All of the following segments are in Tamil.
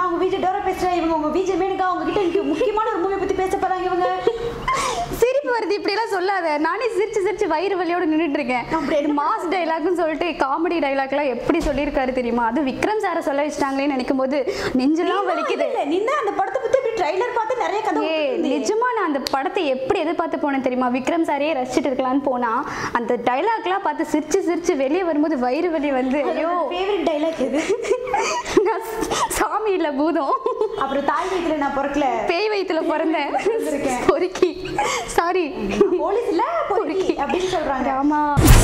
நான் உங்க விஜய் டோரா பேசுறேன் இவங்க உங்க விஜய் மேனுக்கா உங்ககிட்ட எனக்கு முக்கியமான ஒரு மூவி பத்தி பேச போறாங்க இவங்க சிரிப்பு வருது இப்படிலாம் சொல்லாத நானே சிரிச்சு சிரிச்சு வயிறு வலியோட நின்றுட்டு இருக்கேன் அப்படி என்ன மாஸ் டைலாக்னு சொல்லிட்டு காமெடி டைலாக்லாம் எப்படி சொல்லியிருக்காரு தெரியுமா அது விக்ரம் சாரை சொல்ல வச்சிட்டாங்களேன்னு நினைக்கும் போது நெஞ்செல்லாம் வலிக்குது இல்ல, நீ தான் அந்த படத்தை பத்தி இப்படி ட்ரைலர் பார்த்து நிறைய கதை ஏ விட்டுருந்தீங்க. நிஜமா நான் அந்த படத்தை எப்படி எதிர்பார்த்து போனேன் தெரியுமா விக்ரம் சாரையே ரசிச்சுட்டு இருக்கலாம்னு போனா அந்த டைலாக்லாம் பார்த்து சிரிச்சு சிரிச்சு வெளியே வரும்போது வயிறு வலி வந்து ஐயோ ஃபேவரட் டைலாக் எது நான் சாமி இல்ல பூதம் அப்புறம் தாய் வீட்டுல நான் பிறக்கல பேய் வயித்துல பிறந்தேன் இருக்கேன். பொறுக்கி சாரி போலீஸ் இல்ல பொறுக்கி அப்படின்னு சொல்றாங்க ஆமா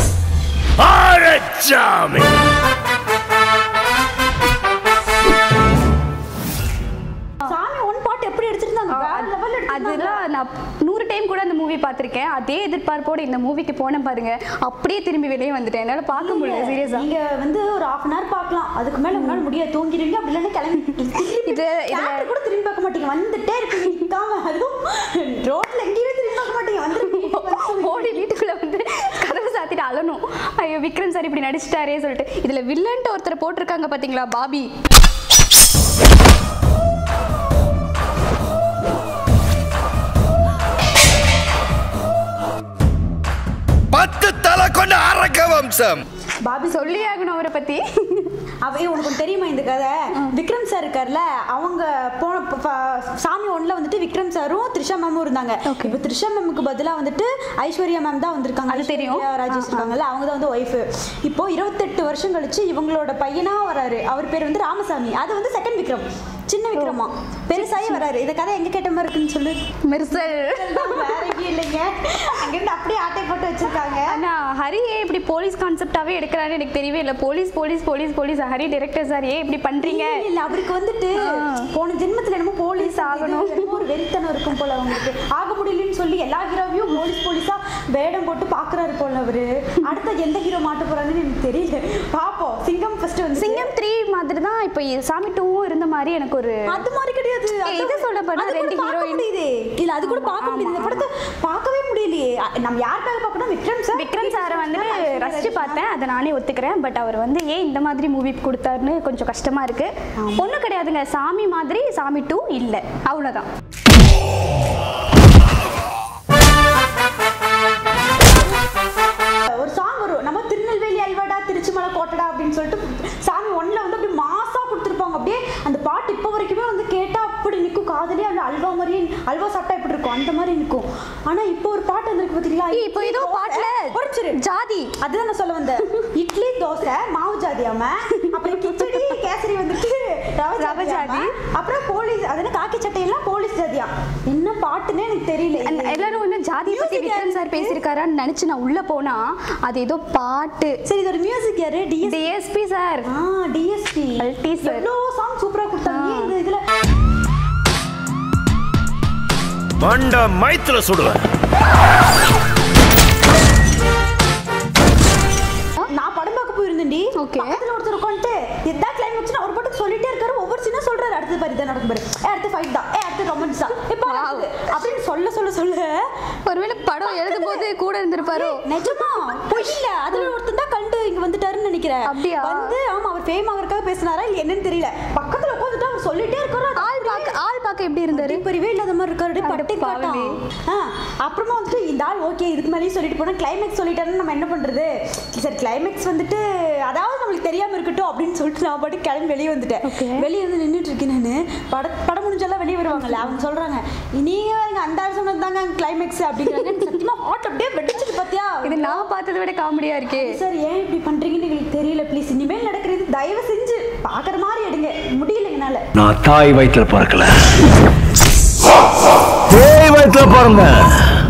ஆரச்சாமி சாமி ஒன் பாட்டு எப்படி எடுத்திருந்தாங்க வேற லெவல்ல எடுத்திருந்தாங்க அதெல்லாம் நான் நூறு டைம் கூட அந்த மூவி பார்த்திருக்கேன் அதே எதிர்பார்ப்போட இந்த மூவிக்கு போனேன் பாருங்க அப்படியே திரும்பி வெளியே வந்துட்டேன் என்னால பார்க்க முடியல சீரியஸா நீங்க வந்து ஒரு half அன் ஹவர் பார்க்கலாம் அதுக்கு மேல உங்களால முடியாது தூங்கிடுவீங்க அப்படி இல்லைன்னா கிளம்பி இது இதுல Theatre கூட திரும்பி பார்க்க மாட்டீங்க வந்துட்டே இருப்பீங்க நிக்காம அதுவும் ரோட்ல எங்கேயுமே திரும்பி பார்க்க மாட்டீங்க வந்து ஓடி வீட்டுக்குள்ள வந்து கதவை சாத்திட்டு அழணும் ஐயோ விக்ரம் சார் இப்படி நடிச்சிட்டாரே சொல்லிட்டு இதுல வில்லன்ட்டு ஒருத்தர் போட்டிருக்காங்க பாத்தீங்களா பாபி பத்து தலை கொண்ட அரக்க வம்சம் பாபி சொல்லி ஆகணும் அவரை பத்தி அவையே உனக்கு ஒண்ணு தெரியுமா இந்த கதை விக்ரம் சார் இருக்கார்ல அவங்க போன ப- ப- சாமி ஒன்ல வந்துட்டு விக்ரம் சாரும் த்ரிஷா மேமும் இருந்தாங்க Okay. இப்போ த்ரிஷா மேமுக்கு பதிலா வந்துட்டு ஐஸ்வர்யா மேம் தான் வந்திருக்காங்க அது தெரியும். ஐஸ்வர்யா ராஜேஷ் இருக்காங்கல்ல அவங்க தான் வந்து ஒய்ஃப் இப்போ இருபத்தெட்டு வருஷம் கழிச்சு இவங்களோட பையனா வராரு அவர் பேர் வந்து ராமசாமி அது வந்து செகண்ட் விக்ரம் சின்ன விக்ரமா பெருசாகி வராரு இந்த கதை எங்க கேட்ட மாதிரி இருக்குன்னு சொல்லு மெர்சல் வேற எங்கேயும் இல்லைங்க அங்கிருந்து அப்படியே ஆட்டை போட்டு வச்சிருக்காங்க ஆனா ஹரி ஏன் இப்படி போலீஸ் கான்செப்டாவே எடுக்கிறான்னு எனக்கு தெரியவே இல்லை police police police police Hari director sir ஏன் இப்படி பண்றீங்க இல்ல, இல்ல அவருக்கு வந்துட்டு போன ஜென்மத்துல என்னமோ போலீஸ் ஆகணும் என்னமோ ஒரு வெறித்தனம் இருக்கும் போல அவங்களுக்கு ஆக முடியலன்னு சொல்லி எல்லா ஹீரோவையும் போலீஸ் போலீஸா வேடம் போட்டு பாக்குறாரு போல அவரு அடுத்த எந்த ஹீரோ மாட்ட போறாங்கன்னு எனக்கு தெரியல பாப்போம் சிங்கம் ஃபர்ஸ்ட் வந்து சிங்கம் த்ரீ மாதிரி தான் இப்போ சாமி டூவும் இருந்த மாதிரி எனக்கு ஒரு அது மாதிரி கிடையாது ஏய், இது சொல்ல போனா அது கூட ரெண்டு பார்க்க heroine. முடியுது இல்ல அது கூட பார்க்க முடியுது இந்த படத்தை பார்க்கவே முடியலையே அ- நம்ம யாருக்காக பார்க்கணும் விக்ரம் சார் விக்ரம் சாரை வந்து ரசிச்சு பார்த்தேன் அதை நானே ஒத்துக்கிறேன் பட் அவர் வந்து ஏன் இந்த மாதிரி மூவி கொடுத்தாருன்னு கொஞ்சம் கஷ்டமா இருக்கு ஒன்றும் கிடையாதுங்க சாமி மாதிரி சாமி டூ இல்லை அவ்வளோதான் ஒரு சாங் வரும் நம்ம திருநெல்வேலி அல்வாடா திருச்சிமலை கோட்டடா அப்படின்னு சொல்லிட்டு சாமி ஒன்ல வந்து அப்படியே மாசா கொடுத்துருப்பாங்க அப்படியே அந்த பாட்டு இப்போ வரைக்குமே வந்து கேட்டா அப்படி நிற்கும் காதலே அந்த அல்வா மாதிரியே அல்வா சாப்பிட்டா எப்படி இருக்கும் அந்த மாதிரி நிற்கும் ஆனா இப்போ ஒரு பாட்டு வந்திருக்கு பார்த்தீங்களா ஏய், இப்போ ஏதோ பாட்டுல குறைச்சிரு ஜாதி அதுதான் நான் சொல்ல வந்தேன் இட்லி தோசை மாவு ஜாதியாம அப்புறம் கிச்சடி கேசரி வந்துட்டு ரவை ரவை ஜாதி ஜாதி. அப்புறம் போலீஸ் அது என்ன காக்கி சட்டையெல்லாம் போலீஸ் ஜாதியா என்ன பாட்டுன்னே எனக்கு தெரியல And எல்லாரும் வந்து ஜாதி பத்தி Music விக்ரம் சார் யாருக்கு? பேசியிருக்காரான்னு நினைச்சு நான் உள்ள போனா அது ஏதோ பாட்டு சரி இது ஒரு மியூசிக் யாரு டிஎஸ் டிஎஸ்பி சார் ஆ டிஎஸ்பி Multi sir. எவ்வளோ சாங் சூப்பரா கொடுத்தாங்க ஏன் இந்த இதுல மண்ட மைத்துல சுடுவேன் நான் படம் பார்க்க போயிருந்தேன்டி Okay. பக்கத்துல ஒருத்தர் உட்காந்துட்டு எதா கிளைமேக்ஸ் அவர் பாட்டுக்கு சொல்லிட்டே இருக்காரு ஒவ்வொரு சீனா சொல்றாரு அடுத்து பாரு இதான் நடக்கும் பாரு ஏ அடுத்து ஃபைட் தான் ஏ அடுத்து ரொமான்ஸ் தான் இப்போ அப்படின்னு சொல்ல சொல்ல சொல்ல ஒருவேளை படம் எழுதும் போது கூட இருந்திருப்பாரோ நிஜமா பொய் இல்ல அதுல ஒருத்தன் தான் கண்டு இங்க வந்துட்டாருன்னு நினைக்கிறேன் அப்படியா? வந்து ஆமா அவர் ஃபேம் ஆகறதுக்காக பேசினாரா இல்ல என்னன்னு தெரியல பக்கத்துல உட்காந்துட்டு அவர் சொல்லிட்டே இருக்காரு அது ஆள் பார்க்க ஆள் பார்க்க எப்படி இருந்தாரு பரிவே இல்லாத மாதிரி இருக்காரு அட பட்டு பாவமே. காட்டான் ஆ, அப்புறமா வந்துட்டு இந்த ஆள் ஓகே இதுக்கு மேலேயும் சொல்லிட்டு போனா கிளைமேக்ஸ் சொல்லிட்டாருன்னு நம்ம என்ன பண்றது சரி கிளைமேக்ஸ் வந்துட்டு அதாவது நம்மளுக்கு தெரியாம இருக்கட்டும் அப்படின்னு சொல்லிட்டு நான் பாட்டு கிளம்பி வெளியே வந்துட்டேன் Okay. வெளியே வந்து நின்றுட்டு இருக்கேன் நான் பட படம் முடிஞ்செல்லாம் வெளியே வருவாங்கல்ல அவங்க சொல்றாங்க நீங்க வேறுங்க அந்த ஆள் சொன்னது தாங்க கிளைமேக்ஸ் அப்படிங்கிறாங்க எனக்கு சத்தியமா ஹாட் அப்படியே வெடிச்சிட்டு பாத்தியா இது நான் பார்த்ததை விட காமெடியா இருக்கே சார் ஏன் இப்படி பண்றீங்கன்னு எங்களுக்கு தெரியல ப்ளீஸ் இனிமேல் நடக்கிறது தயவு செஞ்சு பாக்குற மாதிரி எடுங்க முடியல என்னால நான் தாய் வயிற்றுல பிறக்கல தேய் வயிற்றுல பிறந்தேன்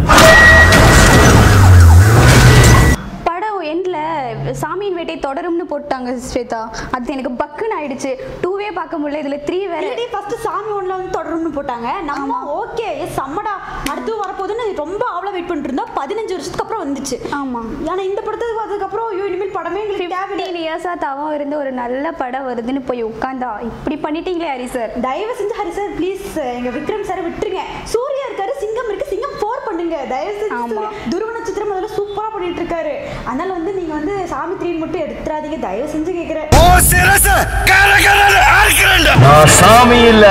படம் எண்ட்ல சாமியின் வேட்டை தொடரும்னு போட்டாங்க ஸ்வேதா அது எனக்கு பக்குன்னு ஆயிடுச்சு டூவே பார்க்க முடியல இதுல த்ரீ வேற ஆல்ரெடி ஃபர்ஸ்ட் சாமி ஒன்ல வந்து தொடரும்னு போட்டாங்க நம்ம ஓகே செம்மடா அடுத்து வரப்போகுதுன்னு ரொம்ப அவ்வளோ வெயிட் பண்ணிட்டு இருந்தோம் பதினஞ்சு வருஷத்துக்கு அப்புறம் வந்துச்சு ஆமா ஆனா இந்த படத்துக்கு பார்த்ததுக்கு அப்புறம் ஐயோ இனிமேல் படமே எங்களுக்கு தேவையில்லை ஃபிஃப்டீன் இயர்ஸா தவம் இருந்து ஒரு நல்ல படம் வருதுன்னு போய் உட்காந்தா இப்படி பண்ணிட்டீங்களே ஹரி சார் தயவு செஞ்சு ஹரி சார் ப்ளீஸ் எங்க விக்ரம் சார் விட்டுருங்க சூர்யா இருக்காரு சிங்கம் இருக்கு சிங்கம் ஃபோர் பண்ணுங்க தயவு செஞ்சு ஆமா. துருவ நட்சத்திரம் முதல்ல சூப்பர் தப்பா பண்ணிட்டு இருக்காரு அதனால வந்து நீங்க வந்து சாமி த்ரீன் மட்டும் எடுத்துறாதீங்க தயவு செஞ்சு கேக்குறேன் ஓ சிரச கரகரன்னு அறுக்கிறேன்டா நான் சாமி இல்ல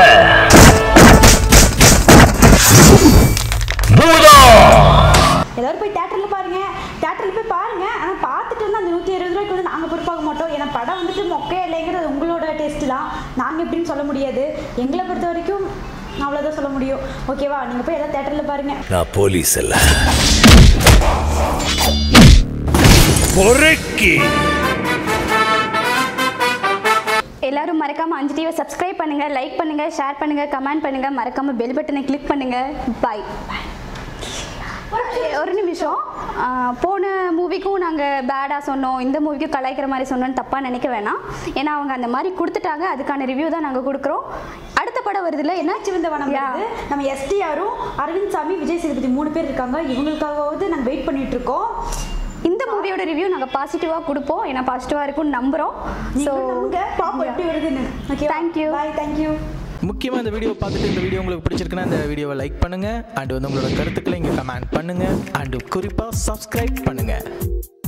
பூதம் எல்லாரும் போய் தேட்டர்ல பாருங்க தேட்டர்ல போய் பாருங்க ஆனா பார்த்துட்டு வந்து அந்த நூத்தி இருபது ரூபாய்க்கு வந்து நாங்க பொறுப்பாக மாட்டோம் ஏன்னா படம் வந்துட்டு மொக்கையா இல்லைங்கிறது உங்களோட டேஸ்ட் தான் நாங்க எப்படின்னு சொல்ல முடியாது எங்களை பொறுத்த வரைக்கும் அவ்வளோதான் சொல்ல முடியும் ஓகேவா நீங்க போய் எல்லாம் தேட்டர்ல பாருங்க நான் போலீஸ் இல்ல பொறுக்கி எல்லாரும் மறக்காம அஞ்சு டிவியை சப்ஸ்கிரைப் பண்ணுங்க லைக் பண்ணுங்க ஷேர் பண்ணுங்க கமெண்ட் பண்ணுங்க மறக்காம பெல் பட்டனை கிளிக் பண்ணுங்க பாய் ஒரு நிமிஷம் ஆஹ் போன மூவிக்கும் நாங்கள் பேடாக சொன்னோம் இந்த மூவிக்கும் கலாய்க்கிற மாதிரி சொன்னோன்னு தப்பாக நினைக்க வேணாம் ஏன்னா அவங்க அந்த மாதிரி கொடுத்துட்டாங்க அதுக்கான ரிவ்யூ தான் நாங்கள் கொடுக்குறோம் அடுத்த படம் வருதுல்ல என்ன சிவந்த வனம் Yeah. வருது நம்ம எஸ்டிஆரும் அரவிந்த் சாமி விஜய் சேதுபதி மூணு பேர் இருக்காங்க இவங்களுக்காகவாவது நாங்கள் வெயிட் பண்ணிட்டு இருக்கோம் இந்த மூவியோட ரிவ்யூ நாங்கள் பாசிட்டிவாக கொடுப்போம் ஏன்னா பாசிட்டிவாக இருக்கும்னு நம்புகிறோம் ஸோ நீங்களும் நம்புங்க பாப்போம் எப்படி வருதுன்னு okay Thank you. Bye thank you முக்கியமாக இந்த வீடியோ பார்த்துட்டு இந்த வீடியோ உங்களுக்கு பிடிச்சிருக்குன்னா இந்த வீடியோவை லைக் பண்ணுங்கள் அண்ட் வந்து உங்களோட கருத்துக்களை இங்கே கமெண்ட் பண்ணுங்கள் அண்ட் குறிப்பாக சப்ஸ்கிரைப் பண்ணுங்கள்